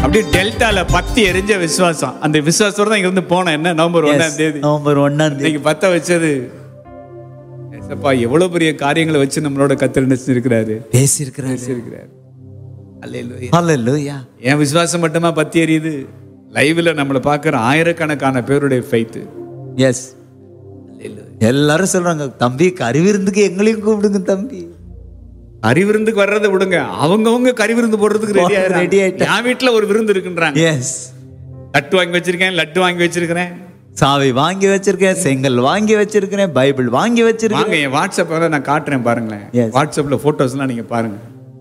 அப்படியே டெல்டால பத்தி எரிஞ்ச விசுவாசம் அந்த விசுவாசத்தோட தான் இங்க இருந்து போனேன் என்ன நவம்பர் ஒண்ணாம் தேதி நவம்பர் ஒன்னாம் தேதி இன்னைக்கு பத்த வச்சது ஏசப்பா எவ்வளவு பெரிய காரியங்களை வச்சு நம்மளோட கத்திர இருக்கிறாரு பேசியிருக்கிறாரு இருக்கிறாரு அல்லேலூயா ஹalleluya என் விசுவாசம் மட்டுமா பத்தி எரியுது லைவ்ல நம்மளை பார்க்குற ஆயிரக்கணக்கான பேருடைய ஃபைத்து எஸ் எல்லாரும் சொல்றாங்க தம்பி கருவிருந்துக்கு எங்களையும் கூப்பிடுங்க தம்பி அறிவிருந்துக்கு வர்றதை விடுங்க அவங்கவங்க கறி விருந்து போடுறதுக்கு ரெடி ready ஆயிடுறாங்க ஆயிட்டா. என் வீட்டுல ஒரு விருந்து இருக்குன்றாங்க எஸ் லட்டு வாங்கி வச்சிருக்கேன் லட்டு வாங்கி வச்சிருக்கிறேன் சாவி வாங்கி வச்சிருக்கேன் செங்கல் வாங்கி வச்சிருக்கிறேன் பைபிள் வாங்கி வச்சிருக்கேன் வாங்க என் வாட்ஸ்அப்ல நான் காட்டுறேன் பாருங்களேன் Yes. வாட்ஸ்அப்ல போட்டோஸ்லாம் நீங்க பாருங்க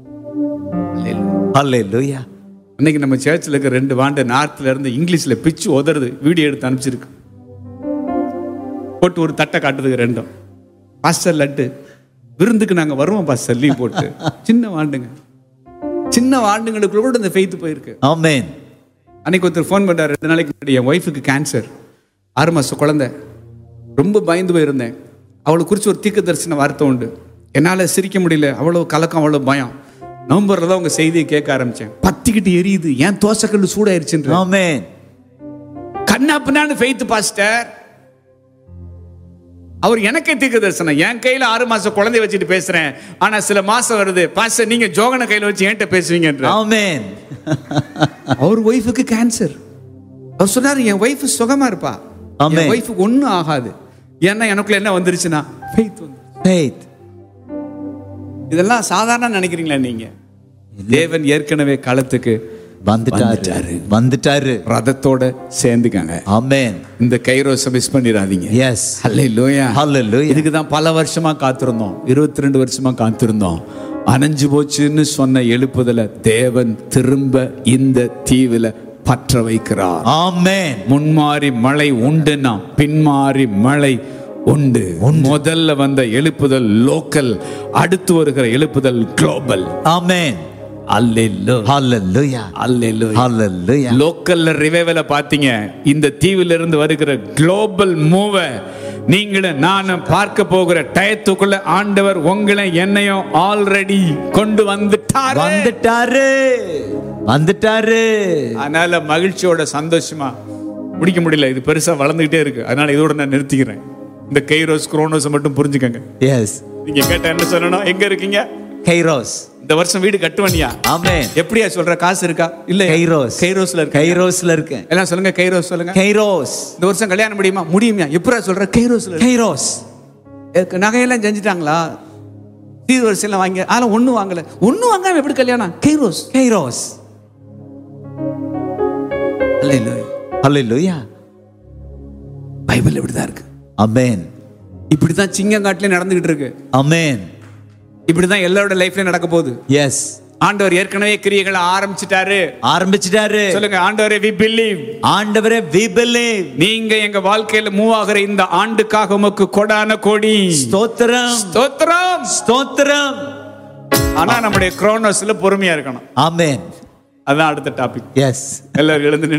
ஹalleluya இன்னைக்கு நம்ம சர்ச்சில் இருக்க ரெண்டு வாண்டு நார்த்ல இருந்து இங்கிலீஷ்ல பிச்சு உதறது வீடியோ எடுத்து அனுப்பிச்சிருக்கு போட்டு ஒரு தட்டை காட்டுதுக்கு ரெண்டும் பாஸ்டர் லட்டு விருந்துக்கு நாங்க வருவோம் பாஸ்டர் லீவ் போட்டு சின்ன வாண்டுங்க சின்ன வாண்டுங்களுக்குள்ள கூட இந்த ஃபெய்த் போயிருக்கு ஆமென் அன்னைக்கு ஒருத்தர் ஃபோன் பண்ணார் ரெண்டு நாளைக்கு முன்னாடி என் ஒய்ஃபுக்கு கேன்சர் ஆறு மாசம் குழந்தை ரொம்ப பயந்து போயிருந்தேன் அவளை குறித்து ஒரு தீர்க்க தரிசன வார்த்தை உண்டு என்னால் சிரிக்க முடியல அவ்வளோ கலக்கம் அவ்வளோ பயம் நவம்பரில் தான் உங்கள் செய்தியை கேட்க ஆரம்பித்தேன் பத்திக்கிட்டு எரியுது ஏன் தோசைக்கல் சூடாயிருச்சுன்ற ஆமென் கண்ணா பின்னான்னு ஃபெய்த் பாஸ்டர் அவர் எனக்கே தீர்க்க தரிசனம் என் கையில ஆறு மாசம் குழந்தைய வச்சுட்டு பேசுறேன் ஆனா சில மாசம் வருது பாஸ்டர் நீங்க ஜோகனை கையில வச்சு என்கிட்ட பேசுவீங்கன்ற ஆமென் அவர் ஒய்ஃபுக்கு கேன்சர் அவர் சொன்னாரு என் ஒய்ஃப் சுகமா இருப்பா ஆமென். என் ஒய்ஃபுக்கு ஒன்றும் ஆகாது ஏன்னா எனக்குள்ள என்ன வந்துருச்சுன்னா faith வந்து faith இதெல்லாம் சாதாரண நினைக்கிறீங்களா நீங்க தேவன் ஏற்கனவே களத்துக்கு வந்துட்டாரு வந்துட்டாரு ரதத்தோட சேர்ந்துக்காங்க ஆமென் இந்த கைரோஸை மிஸ் பண்ணிடாதீங்க எஸ் அல்லேலூயா ஹalleluya இதுக்கு தான் பல வருஷமா காத்திருந்தோம் இருபத்தி ரெண்டு வருஷமா காத்திருந்தோம் அணைஞ்சு போச்சுன்னு சொன்ன எழுப்புதல தேவன் திரும்ப இந்த தீவுல பற்ற வைக்கிறார் ஆமென் முன்மாறி மழை உண்டுனா பின்மாறி மழை உண்டு முதல்ல வந்த எழுப்புதல் லோக்கல் அடுத்து வருகிற எழுப்புதல் குளோபல் ஆமென் அல்லேலோ ஹalleluya அல்லேலோ ஹalleluya லோக்கல்ல ரிவைவல பாத்தீங்க இந்த தீவில இருந்து வருகிற குளோபல் மூவ நீங்களும் நானும் பார்க்க போகிற டயத்துக்குள்ள ஆண்டவர் உங்களை என்னையும் ஆல்ரெடி கொண்டு வந்துட்டார் வந்துட்டாரு வந்துட்டாரு அதனால மகிழ்ச்சியோட சந்தோஷமா முடிக்க முடியல இது பெருசா வளர்ந்துகிட்டே இருக்கு அதனால இதோட நான் நிறுத்திக்கிறேன் இந்த கைரோஸ் குரோனோஸ் மட்டும் புரிஞ்சுக்கங்க எஸ் நீங்க கேட்ட என்ன சொல்லணும் எங்க இருக்கீங்க கைரோஸ் இந்த வருஷம் வீடு கட்டுவனியா ஆமென் எப்படியா சொல்ற காசு இருக்கா இல்ல கைரோஸ் கைரோஸ்ல இருக்கு கைரோஸ்ல இருக்கேன் எல்லாம் சொல்லுங்க கைரோஸ் சொல்லுங்க கைரோஸ் இந்த வருஷம் கல்யாணம் முடியுமா முடியுமா எப்படா சொல்ற கைரோஸ்ல இருக்கு. கைரோஸ் எனக்கு நகையெல்லாம் செஞ்சுட்டாங்களா சீர் வரிசையெல்லாம் வாங்கி அதெல்லாம் ஒண்ணும் வாங்கல ஒண்ணும் வாங்காம எப்படி கல்யாணம் கைரோஸ் கைரோஸ் ஹalleluya பைபிள் இப்படிதான் இருக்கு ஆமென் இப்படிதான் சிங்கங்காட்டிலே நடந்துகிட்டு இருக்கு ஆமென் இப்படிதான் எல்லாரோட லைஃப்ல நடக்க போகுது எஸ் ஆண்டவர் ஏற்கனவே கிரியைகளை ஆரம்பிச்சிட்டாரு ஆரம்பிச்சிட்டாரு சொல்லுங்க ஆண்டவரே வி பிலீவ் ஆண்டவரே we believe நீங்க எங்க வாழ்க்கையில மூவ் ஆகிற இந்த ஆண்டுக்காக உமக்கு கொடான கோடி ஸ்தோத்திரம் ஸ்தோத்திரம் ஸ்தோத்திரம் ஆனா நம்முடைய குரோனோஸ்ல பொறுமையா இருக்கணும் ஆமென் அதான் அடுத்த டாபிக் எஸ் எல்லாரும் எழுந்து